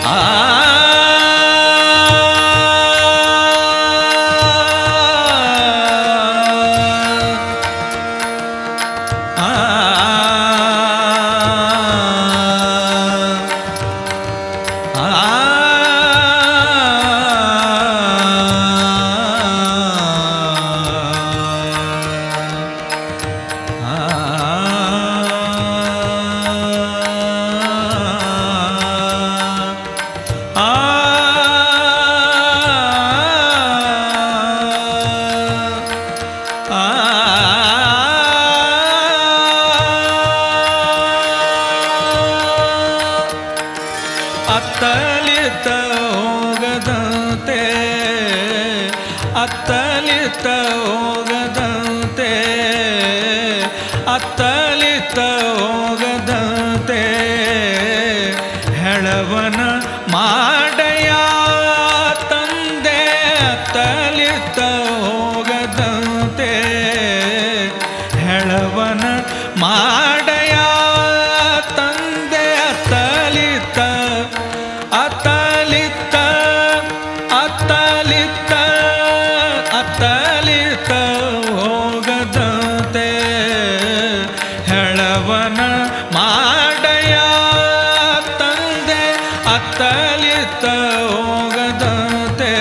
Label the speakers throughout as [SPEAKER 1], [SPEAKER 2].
[SPEAKER 1] ಅತ್ತಲಿತ ಹೋಗದಂತೆ ಅತ್ತಲಿತ ಹೋಗದಂತೆ ಅತ್ತಲಿತ ಹೋಗದಂತೆ ಹೆಳವನ ಮಾಡಯ ತಂದೆ ಅತ್ತಲಿತ ಹೋಗದಂತೆ ಹೆಳವನ ಮಾಡಯ ತಂದೆ ಅತ್ತಲಿತ ಅತ್ತಲಿತ ಅತ್ತಲಿತ ಅತ್ತಲಿತ ಹೋಗದಂತೆ ಹೆಳವನ ಮಾಡಯ ತಂದೆ ಅತ್ತಲಿತ ಹೋಗದಂತೆ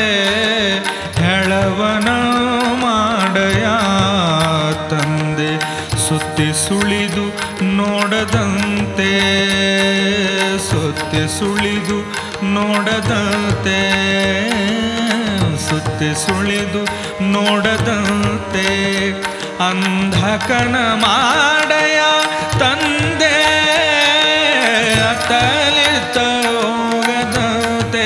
[SPEAKER 1] ಹೆಳವನ ಮಾಡಯ ತಂದೆ ಸುತ್ತಿ ಸುಳಿದು ನೋಡದಂತೆ ಸುತ್ತಿ ಸುಳಿದು ನೋಡದಂತೆ ಸುತ್ತಿ ಸುಳಿದು ನೋಡದಂತೆ ಅಂಧಕನ ಮಾಡಯ ತಂದೆ ಅತಲಿತ ಹೋಗದಂತೆ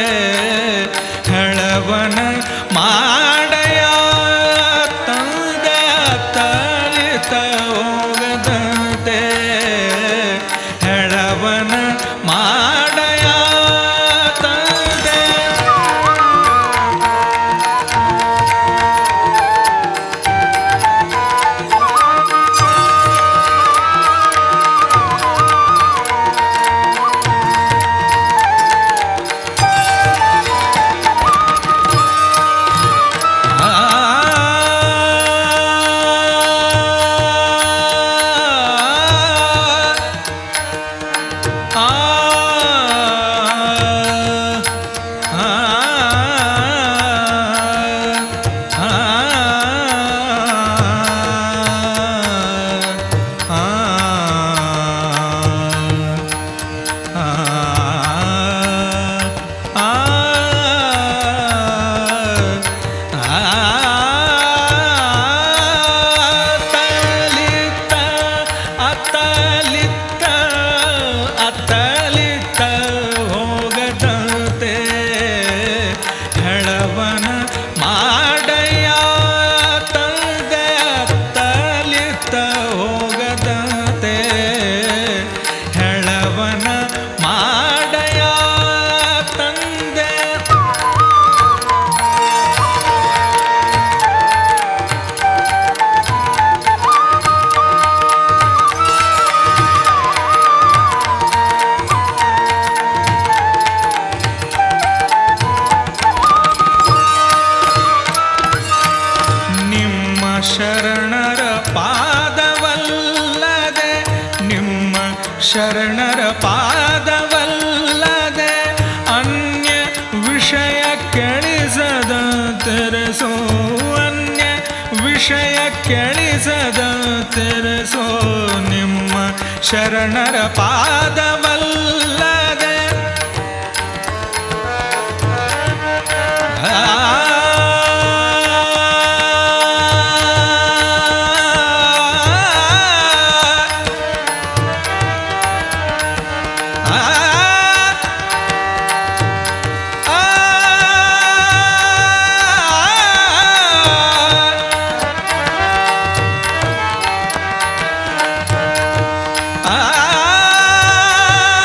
[SPEAKER 1] ಹೆಳವನ ಮಾಡಯ ತಂದೆ ಅತಲಿತ ಹೋಗದಂತೆ ಹೆಳವನ ಮಾಡಯ ತಂದೆ ಅತ್ತಲಿತ್ತ ಅತ್ತಲಿತ್ತ ಅತ್ತಲಿತ್ತ ಹೋಗದಂತೆ ಹೆಳವನ ಮಾಡಯ ತಂದೆ ಅತ್ತಲಿತ್ತ ಹೋಗದಂತೆ ಹೆಳವನ ಮಾಡಯ ತಂದೆ ನಿಮ್ಮ ಶರಣರ ಪಾದವಲ್ಲದೆ ನಿಮ್ಮ ಶರಣರ ಪಾದವಲ್ಲದೆ ಅನ್ಯ ವಿಷಯ ಕೆಳಿಸದ ತೆರೆಸೋ ಅನ್ಯ ವಿಷಯ ಕೆಳಿಸದ ತೆರೆಸೋ ನಿಮ್ಮ ಶರಣರ ಪಾದವಲ್ಲದೆ ಆ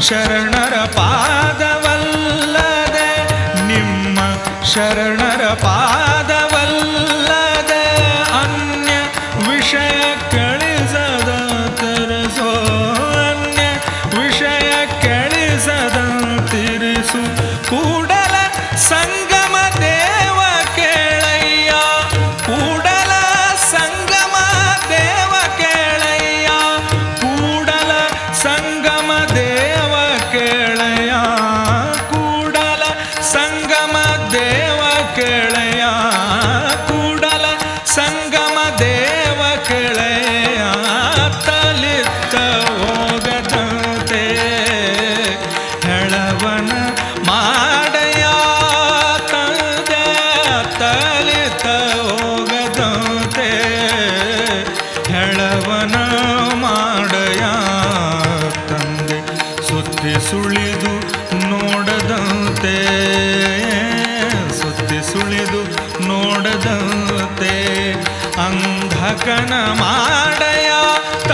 [SPEAKER 1] ಶರಣರ ಪಾದವಲ್ಲದೆ ನಿಮ್ಮ ಶರಣರ ಪಾದವಲ್ಲದೆ ಅನ್ಯ ವಿಷಯ ಕಳಿಸದ ತರಸೋ ಅನ್ಯ ವಿಷಯ ಕಳಿಸದ ತಿರಿಸು ಕೂಡಲ ಸಂಗಮ ದೇವ ಕೇಳಯ್ಯ ಕೂಡಲ ಸಂಗಮ ದೇವ ಕೇಳಯ್ಯ ಕೂಡಲ ಸಂಗಮ ದೇವ ಕೇಳಯ್ಯ ಕೂಡಲ ಸಂಗಮ ದೇವ ಕೇಳಯ್ಯ ಕೂಡಲ ಸಂಗಮ ದೇವ ಕೇಳಯ್ಯ ತಲಿತ್ತ ಹೋಗದಂತೆ ಹೆಳವನ ಮಾಡಯ ತಂದೆ ತಲಿತ ಹೋಗದಂತೆ ಹೆಳವನ ಮಾಡಯ ತಂದೆ ಸುತ್ತಿ ಸುಳಿದು ನೋಡದಂತೆ ಸುತ್ತಿ ಸುಳಿದು ನೋಡದಂತೆ ಅಂಧಕನ ಮಾಡಯ